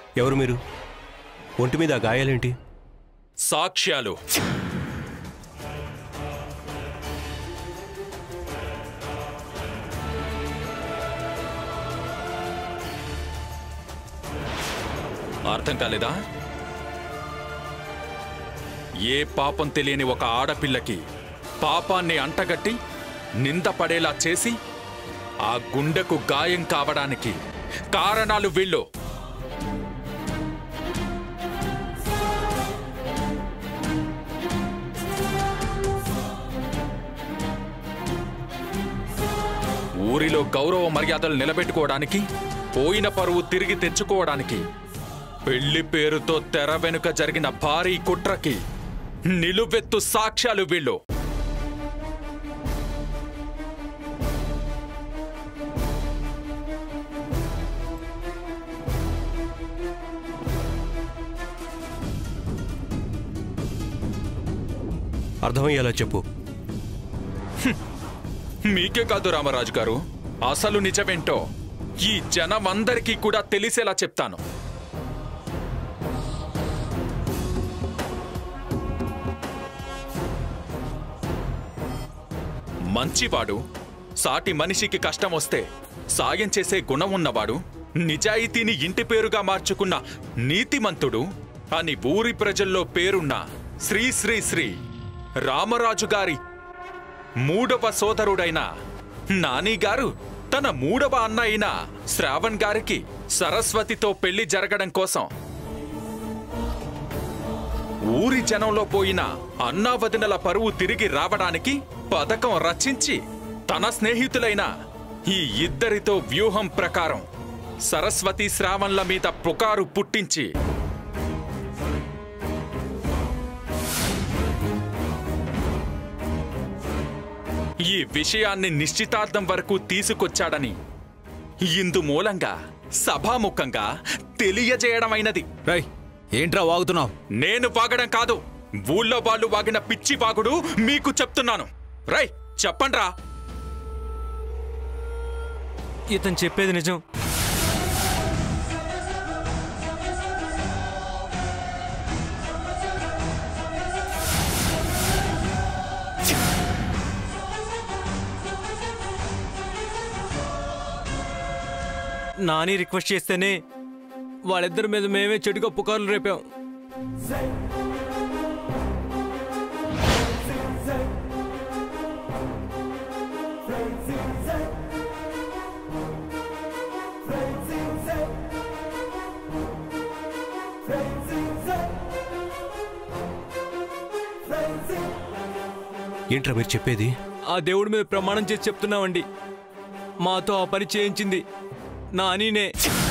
ఎవరు మీరు ఒంటి మీద ఆ గాయాలేంటి సాక్ష్యాలు అర్థం కాలేదా ఏ పాపం తెలియని ఒక ఆడపిల్లకి పాపాన్ని అంటగట్టి నింద పడేలా చేసి ఆ గుండెకు గాయం కావడానికి కారణాలు వీళ్ళు ఊరిలో గౌరవ మర్యాదలు నిలబెట్టుకోవడానికి పోయిన పరువు తిరిగి తెచ్చుకోవడానికి పెళ్లి పేరుతో తెర వెనుక జరిగిన భారీ కుట్రకి నిలువెత్తు సాక్ష్యాలు వీళ్ళు అర్థమయ్యేలా చెప్పు మీకే కాదు రామరాజు గారు అసలు నిజమేంటో ఈ జనమందరికీ కూడా తెలిసేలా చెప్తాను మంచివాడు సాటి మనిషికి కష్టం వస్తే సాయం చేసే గుణం ఉన్నవాడు నిజాయితీని ఇంటి పేరుగా మార్చుకున్న నీతిమంతుడు అని ఊరి ప్రజల్లో పేరున్న శ్రీ శ్రీ శ్రీ రామరాజు గారి మూడవ సోదరుడైన నాని గారు తన మూడవ అన్న అయిన శ్రావణ్ గారికి సరస్వతితో పెళ్లి జరగడం కోసం ఊరి జనంలో పోయిన అన్నా వదినల పరువు తిరిగి రావడానికి పథకం రచించి తన స్నేహితులైన ఈ ఇద్దరితో వ్యూహం ప్రకారం సరస్వతి శ్రావణ్ల మీద పుకారు పుట్టించి ఈ విషయాన్ని నిశ్చితార్థం వరకు తీసుకొచ్చాడని ఇందు మూలంగా సభాముఖంగా తెలియజేయడమైనది రై ఏంట్రా వాగుతున్నావు నేను వాగడం కాదు ఊళ్ళో వాళ్ళు వాగిన పిచ్చి వాగుడు మీకు చెప్తున్నాను రై చెప్పండ్రా ఇతను చెప్పేది నిజం నాని రిక్వెస్ట్ చేస్తేనే వాళ్ళిద్దరి మీద మేమే చెడుగా పుకార్లు రేపాం ఏంట్రా మీరు చెప్పేది ఆ దేవుడి మీద ప్రమాణం చేసి చెప్తున్నామండి మాతో ఆ పని చేయించింది నానినే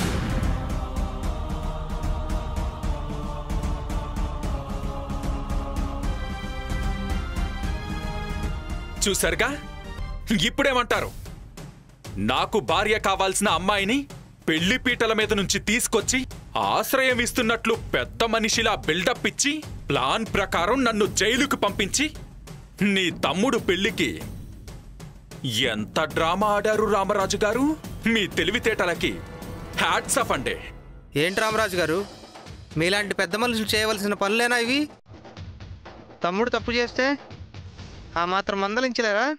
చూసారుగా ఇప్పుడేమంటారు నాకు భార్య కావాల్సిన అమ్మాయిని పెళ్లి పీటల మీద నుంచి తీసుకొచ్చి ఆశ్రయం ఇస్తున్నట్లు పెద్ద మనిషిలా బిల్డప్ ఇచ్చి ప్లాన్ ప్రకారం నన్ను జైలుకు పంపించి నీ తమ్ముడు పెళ్లికి ఎంత డ్రామా ఆడారు రామరాజు గారు మీ తెలివితేటలకి హ్యాట్స్ ఆఫ్ అండే ఏంటి రామరాజు గారు మీలాంటి పెద్ద మనుషులు చేయవలసిన పనులేనా ఇవి తమ్ముడు తప్పు చేస్తే ఆ మాత్రం మందలించలేరా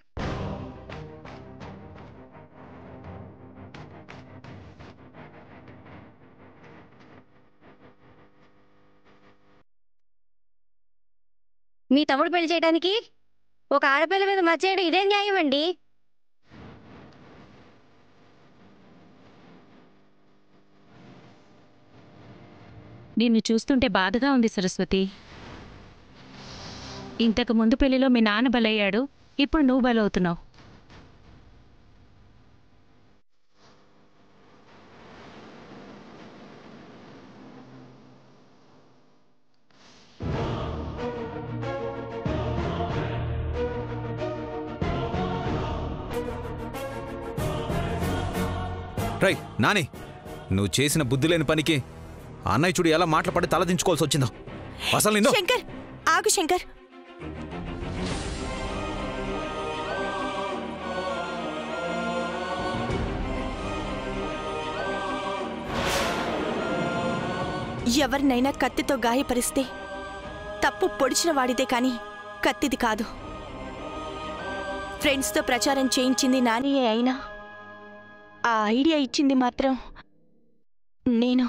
మీ తమ్ముడు పెళ్లి చేయడానికి ఒక ఆడపిల్ల మీద మర్చేయడం ఇదేం న్యాయం అండి నిన్ను చూస్తుంటే బాధగా ఉంది సరస్వతి ఇంతకు ముందు పెళ్లిలో మీ నాన్న బలయ్యాడు ఇప్పుడు నువ్వు బలవుతున్నావు రై నాని నువ్వు చేసిన బుద్ధి లేని పనికి ఆ అన్నయ్య చూడు ఎలా మాటలు తల దించుకోవాల్సి వచ్చిందో అసలు నిన్ను శంకర్ ఆగు శంకర్ ఎవరినైనా కత్తితో గాయపరిస్తే తప్పు పొడిచిన వాడిదే కానీ కత్తిది కాదు ఫ్రెండ్స్తో ప్రచారం చేయించింది నానియే అయినా ఆ ఐడియా ఇచ్చింది మాత్రం నేను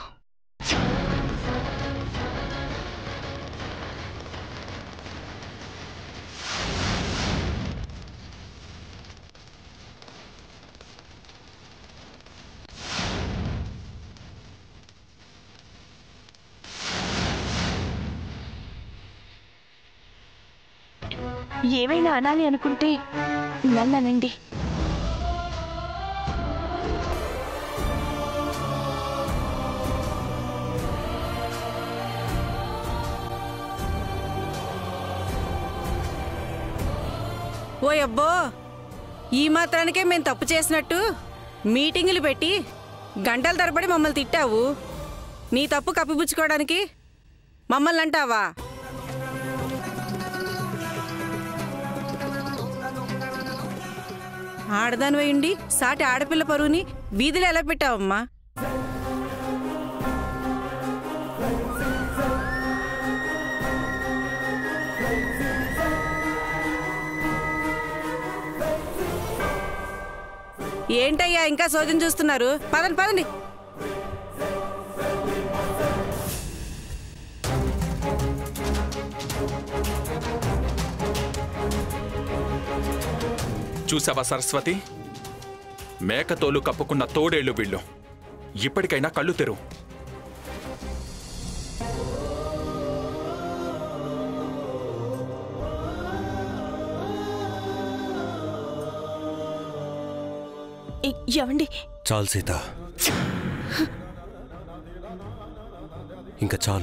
ఏమైనా అనాలి అనుకుంటే నన్ననండి ఓ అబ్బో ఈ మాత్రానికే మేము తప్పు చేసినట్టు మీటింగులు పెట్టి గంటల తరబడి మమ్మల్ని తిట్టావు నీ తప్పు కప్పిపుచ్చుకోవడానికి మమ్మల్ని అంటావా ఆడదాని వేయండి సాటి ఆడపిల్ల పరువుని వీధిలో ఎలా పెట్టావమ్మా ఏంటయ్యా ఇంకా సోదం చూస్తున్నారు పదండి పదండి చూసావా సరస్వతి మేకతోలు కప్పుకున్న తోడేళ్ళు వీళ్ళు ఇప్పటికైనా కళ్ళు తెరువు ఎ- ఏవండి చాలు సీత ఇంకా చాలు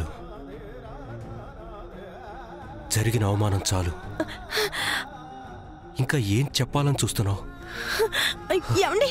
జరిగిన అవమానం చాలు ఇంకా ఏం చెప్పాలని చూస్తున్నావు ఏవండి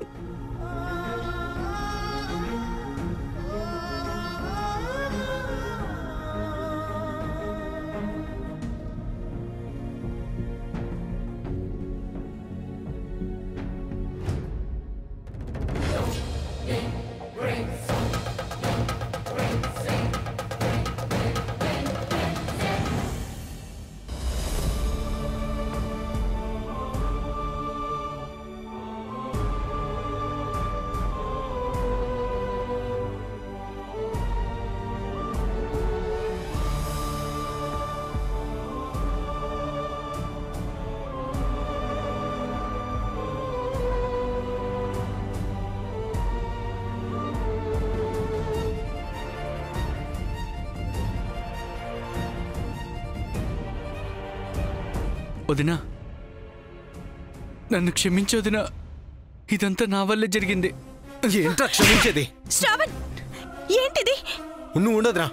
వదినా నన్ను క్షమించు వదినా ఇదంతా నా వల్లే జరిగింది ఏంట్రా క్షమించేది శ్రావణ్ ఏంటిది నువ్వు ఉండదురా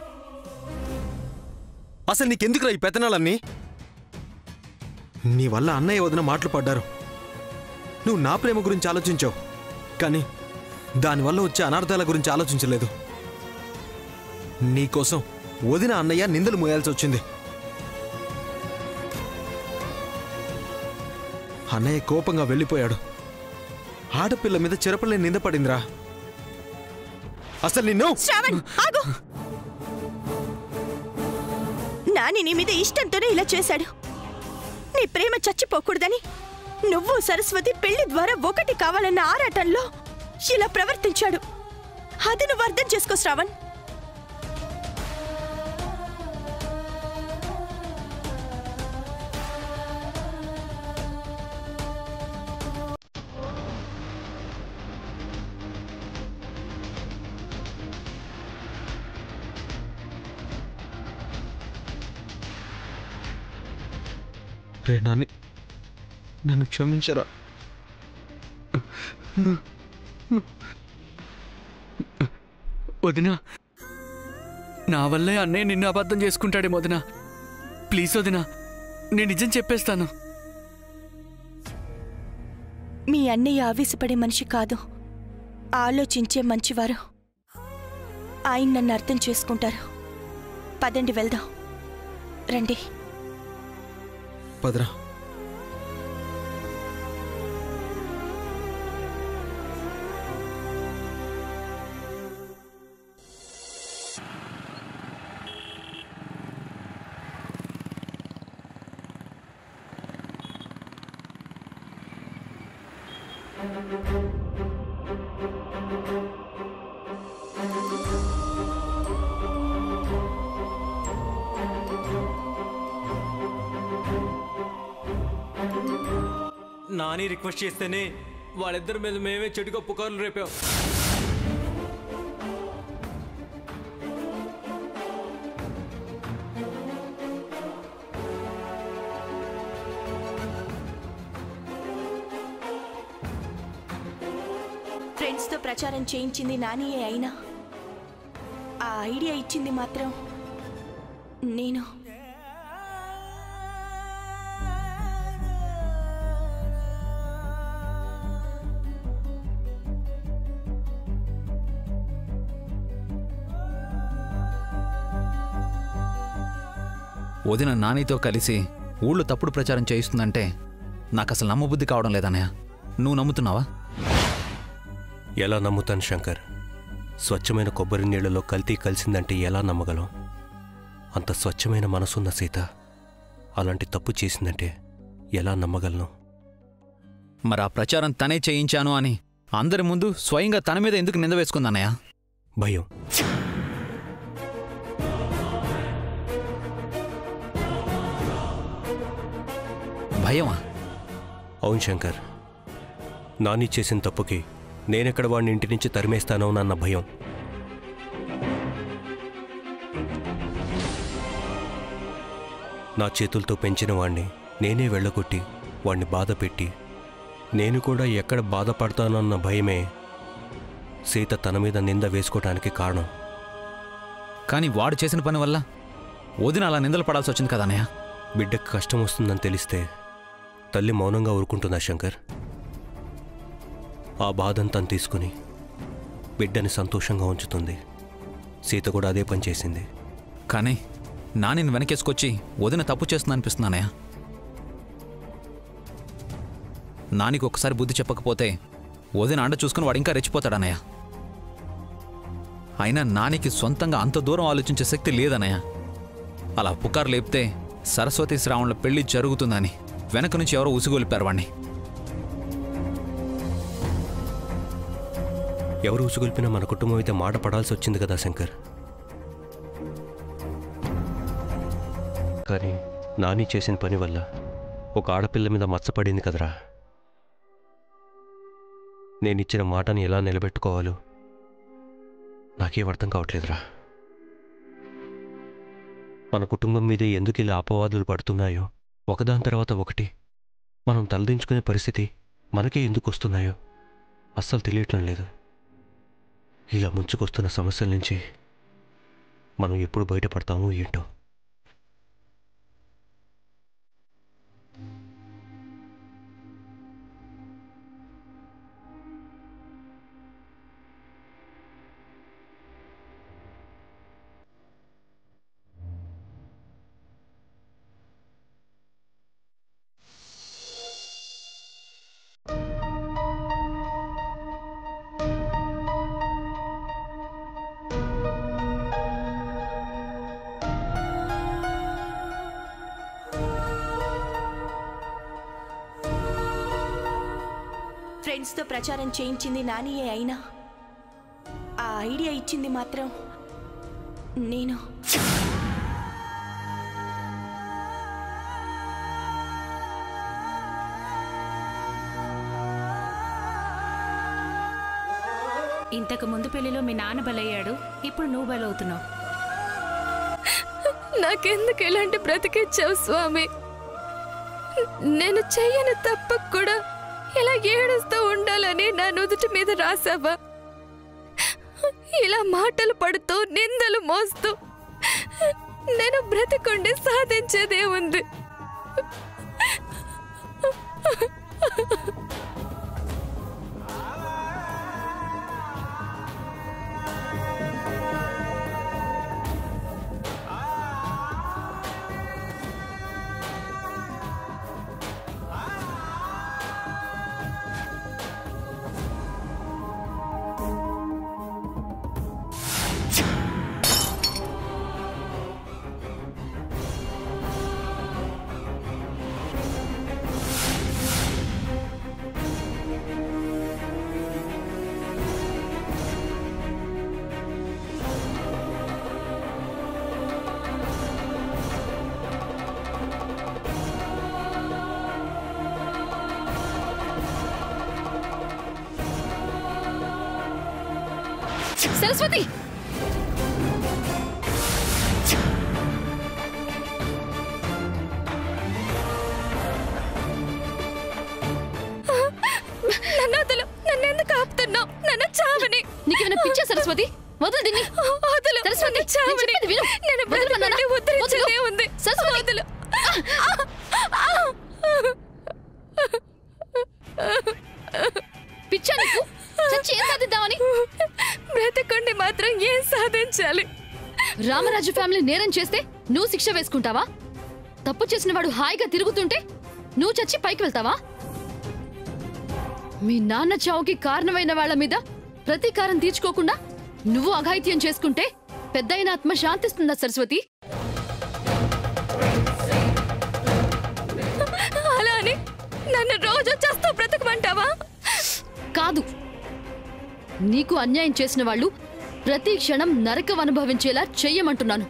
అసలు నీకెందుకురా ఈ పెత్తనాలన్నీ నీ వల్ల అన్నయ్య వదిన మాటలు పడ్డారు నువ్వు నా ప్రేమ గురించి ఆలోచించావు కానీ దానివల్ల వచ్చే అనర్థాల గురించి ఆలోచించలేదు నీకోసం వదిన అన్నయ్య నిందలు మోయాల్సి వచ్చింది అన్నయ్య కోపంగా వెళ్ళిపోయాడు ఆడపిల్ల మీద చిరపలే నింద పడిందిరా అసలు నిన్ను శ్రావణ్ ఆగు నాని నీ మీద ఇష్టంతోనే ఇలా చేశాడు నీ ప్రేమ చచ్చిపోకూడదని నువ్వు సరస్వతి పెళ్లి ద్వారా ఒకటి కావాలన్న ఆరాటంలో ఇలా ప్రవర్తించాడు అది నువ్వు అర్థం చేసుకో శ్రావణ్ రే నాని నన్ను క్షమించరా వదినా నా వల్లే అన్నయ్య నిన్ను అబద్ధం చేసుకుంటాడేమో వదినా ప్లీజ్ వదినా నేను నిజం చెప్పేస్తాను మీ అన్నయ్య ఆవేశపడే మనిషి కాదు ఆలోచించే మంచివారు ఆయన నన్ను అర్థం చేసుకుంటారు పదండి వెళ్దాం రండి పదరా నాని రిక్వెస్ట్ చేస్తేనే వాళ్ళిద్దరి మీద మేమే చెడుగా పుకార్లు రేపాం ఫ్రెండ్స్తో ప్రచారం చేయించింది నానియే అయినా ఆ ఐడియా ఇచ్చింది మాత్రం నేను వదిన నానితో కలిసి ఊళ్ళో తప్పుడు ప్రచారం చేయిస్తుందంటే నాకు అసలు నమ్మబుద్ధి కావడం లేదన్నయ్య నువ్వు నమ్ముతున్నావా ఎలా నమ్ముతాను శంకర్ స్వచ్ఛమైన కొబ్బరి నీళ్ళలో కల్తీ కలిసిందంటే ఎలా నమ్మగలం అంత స్వచ్ఛమైన మనసున్న సీత అలాంటి తప్పు చేసిందంటే ఎలా నమ్మగలను మరి ఆ ప్రచారం తనే చేయించాను అని అందరి ముందు స్వయంగా తన మీద ఎందుకు నింద వేసుకుందన్నయ్య భయం భయమా అవును శంకర్ నాని చేసిన తప్పుకి నేనెక్కడ వాడిని ఇంటి నుంచి తరిమేస్తానోనన్న భయం నా చేతులతో పెంచిన వాణ్ణి నేనే వెళ్ళగొట్టి వాణ్ణి బాధ పెట్టి నేను కూడా ఎక్కడ బాధపడతానన్న భయమే సీత తన మీద నింద వేసుకోవటానికి కారణం కానీ వాడు చేసిన పని వల్ల వదిన అలా నిందలు పడాల్సి వచ్చింది కదా అన్నయ్య బిడ్డకు కష్టం వస్తుందని తెలిస్తే తల్లి మౌనంగా ఊరుకుంటుందా శంకర్ ఆ బాధంతా తీసుకుని బిడ్డని సంతోషంగా ఉంచుతుంది సీత కూడా అదే పని చేసింది కానీ నానిని వెనకేసుకొచ్చి వదిన తప్పు చేస్తుంది అనిపిస్తుంది అన్నయ్య నానికి ఒకసారి బుద్ధి చెప్పకపోతే వదిన అండ చూసుకుని వాడు ఇంకా రెచ్చిపోతాడు అన్నయ్య అయినా నానికి సొంతంగా అంత దూరం ఆలోచించే శక్తి లేదన్నయ్య అలా పుకారు లేపితే సరస్వతి శ్రావణుల పెళ్లి జరుగుతుందని వెనక నుంచి ఎవరో ఉసిగొలిపారు వాణ్ణి ఎవరు ఉసుగొల్పినా మన కుటుంబం అయితే మాట పడాల్సి వచ్చింది కదా శంకర్ కానీ నాని చేసిన పని వల్ల ఒక ఆడపిల్ల మీద మచ్చపడింది కదరా నేనిచ్చిన మాటని ఎలా నిలబెట్టుకోవాలో నాకేం అర్థం కావట్లేదురా మన కుటుంబం మీద ఎందుకు ఇలా అపవాదులు పడుతున్నాయో ఒకదాని తర్వాత ఒకటి మనం తలదించుకునే పరిస్థితి మనకే ఎందుకు వస్తున్నాయో అస్సలు తెలియటం లేదు ఇలా ముంచుకొస్తున్న సమస్యల నుంచి మనం ఎప్పుడు బయటపడతామో ఏంటో ఫ్రెండ్స్తో ప్రచారం చేయించింది నానియే అయినా ఆ ఐడియా ఇచ్చింది మాత్రం నేను ఇంతకు ముందు పెళ్లిలో మీ నాన్న బలయ్యాడు ఇప్పుడు నువ్వు బలవుతున్నావు నాకెందుకు ఇలాంటి బ్రతికిచ్చావు స్వామి నేను చెయ్యని తప్పకు కూడా ఇలా ఏడుస్తూ ఉండాలని నా నుదుటి మీద రాసావా ఇలా మాటలు పడుతూ నిందలు మోస్తూ నేను బ్రతికుండి సాధించేదే ఉంది సరస్వతి నన్ను వదులు నన్ను ఎందుకు ఆపుతున్నావు నన్ను చావని నీకేమైనా పిచ్చా సరస్వతి వదులు దీన్ని వదులు సరస్వతి నన్ను చావని నేను చెప్పేది విను. నేను వదులు బ్రతకండి నాన్న. ఉద్ధరించేదే వదులు. ఉంది సరస్వతి. వదులు పిచ్చా నీకు చచ్చి ఏం సాధిద్దామని బ్రతకండి మాత్రం ఏం సాధించాలి రామరాజు ఫ్యామిలీ నేరం చేస్తే నువ్వు శిక్ష వేసుకుంటావా తప్పు చేసిన వాడు హాయిగా తిరుగుతుంటే నువ్వు చచ్చి పైకి వెళ్తావా మీ నాన్న చావుకి కారణమైన వాళ్ళ మీద ప్రతీకారం తీర్చుకోకుండా నువ్వు అఘాయిత్యం చేసుకుంటే పెద్దయిన ఆత్మ శాంతిస్తుందా సరస్వతి అలా అని నన్ను రోజు చేస్తూ బ్రతకమంటావా కాదు నీకు అన్యాయం చేసిన వాళ్ళు ప్రతి క్షణం నరకం అనుభవించేలా చెయ్యమంటున్నాను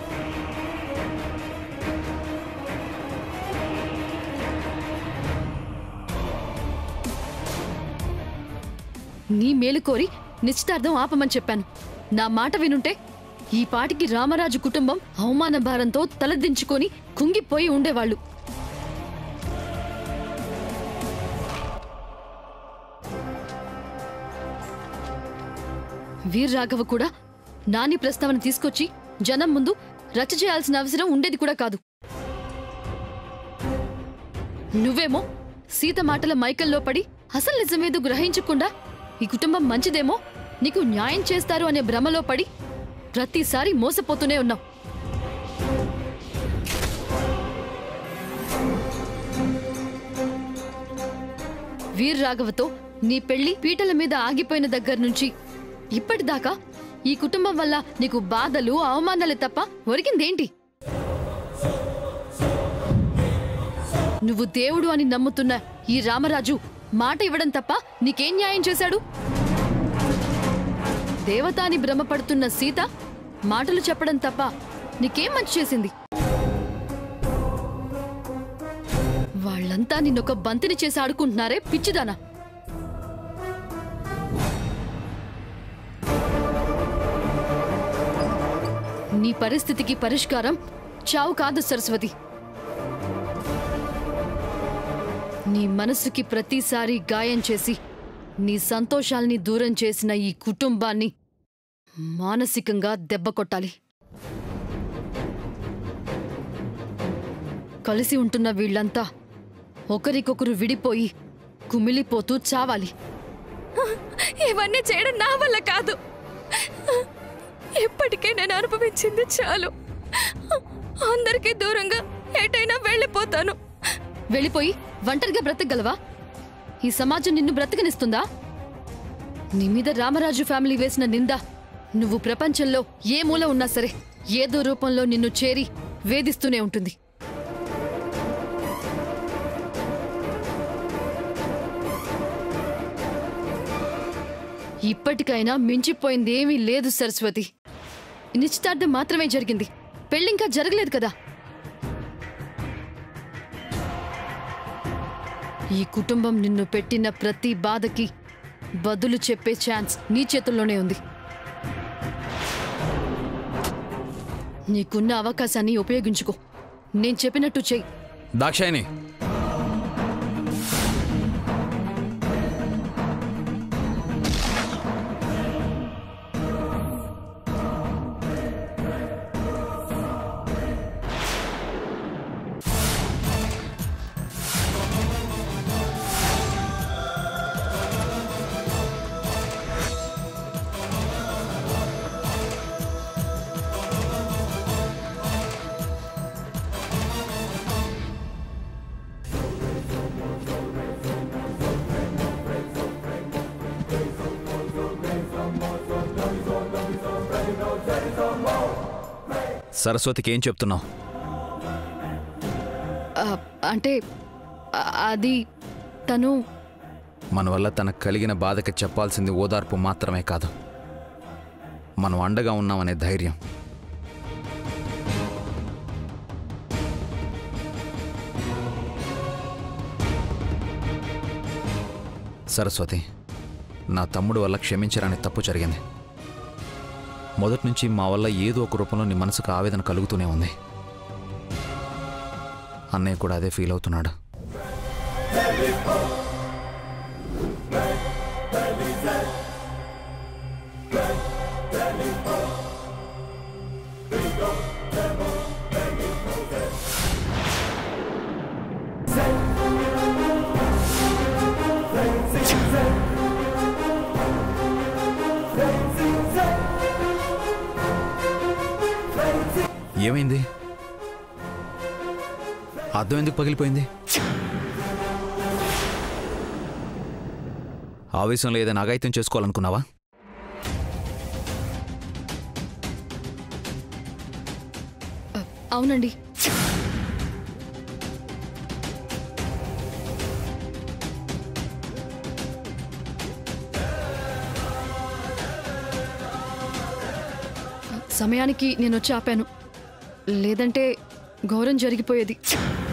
నీ మేలు కోరి నిశ్చితార్థం ఆపమని చెప్పాను నా మాట వినుంటే ఈ పాటికి రామరాజు కుటుంబం అవమాన భారంతో తలదించుకొని కుంగిపోయి ఉండేవాళ్ళు వీర్ రాఘవ కూడా నాని ప్రస్తావన తీసుకొచ్చి జనం ముందు రచ్చ చేయాల్సిన అవసరం ఉండేది కూడా కాదు నువ్వేమో సీత మాటల మైకల్లో పడి అసలు నిజమేదో గ్రహించకుండా ఈ కుటుంబం మంచిదేమో నీకు న్యాయం చేస్తారు అనే భ్రమలో పడి ప్రతిసారి మోసపోతూనే ఉన్నావు వీర్ రాఘవతో నీ పెళ్లి పీటల మీద ఆగిపోయిన దగ్గర నుంచి ఇప్పటిదాకా ఈ కుటుంబం వల్ల నీకు బాధలు అవమానాలు తప్ప ఒరిగిందేంటి నువ్వు దేవుడు అని నమ్ముతున్న ఈ రామరాజు మాట ఇవ్వడం తప్ప నీకేం న్యాయం చేశాడు దేవత అని భ్రమపడుతున్న సీత మాటలు చెప్పడం తప్ప నీకేం మంచి చేసింది వాళ్ళంతా నిన్నొక బంతిని చేసి ఆడుకుంటున్నారే పిచ్చిదానా నీ పరిస్థితికి పరిష్కారం చావు కాదు సరస్వతి నీ మనసుకి ప్రతిసారి గాయం చేసి నీ సంతోషాల్ని దూరం చేసిన ఈ కుటుంబాన్ని మానసికంగా దెబ్బ కొట్టాలి కలిసి ఉంటున్న వీళ్ళంతా ఒకరికొకరు విడిపోయి కుమిలిపోతూ చావాలి ఇవన్నీ చేయడం నా వల్ల కాదు ఇప్పటికే నేను అనుభవించింది చాలు అందరికీ దూరంగా ఎటైనా వెళ్ళిపోతాను వెళ్ళిపోయి ఒంటరిగా బ్రతకగలవా ఈ సమాజం నిన్ను బ్రతకనిస్తుందా నీ మీద రామరాజు ఫ్యామిలీ వేసిన నింద నువ్వు ప్రపంచంలో ఏ మూల ఉన్నా సరే ఏదో రూపంలో నిన్ను చేరి వేధిస్తూనే ఉంటుంది ఇప్పటికైనా మించిపోయింది ఏమీ లేదు సరస్వతి నిశ్చితార్థం మాత్రమే జరిగింది పెళ్ళింకా జరగలేదు కదా ఈ కుటుంబం నిన్ను పెట్టిన ప్రతి బాధకి బదులు చెప్పే ఛాన్స్ నీ చేతుల్లోనే ఉంది నీకున్న అవకాశాన్ని ఉపయోగించుకో నేను చెప్పినట్టు చెయ్యి దాక్షాయని సరస్వతికి ఏం చెప్తున్నావు ఆ, అంటే ఆ, అది తను మన వల్ల తనకు కలిగిన బాధకి చెప్పాల్సింది ఓదార్పు మాత్రమే కాదు మనం అండగా ఉన్నామనే ధైర్యం సరస్వతి నా తమ్ముడు వల్ల క్షమించరాని తప్పు జరిగింది మొదటి నుంచి మా వల్ల ఏదో ఒక రూపంలో నీ మనసుకు ఆవేదన కలుగుతూనే ఉంది అన్నయ్య కూడా అదే ఫీల్ అవుతున్నాడు ఏమైంది అర్థం ఎందుకు పగిలిపోయింది ఆవేశంలో ఏదైనా అఘాయిత్యం చేసుకోవాలనుకున్నావా అవునండి సమయానికి నేను వచ్చి ఆపాను లేదంటే ఘోరం జరిగిపోయేది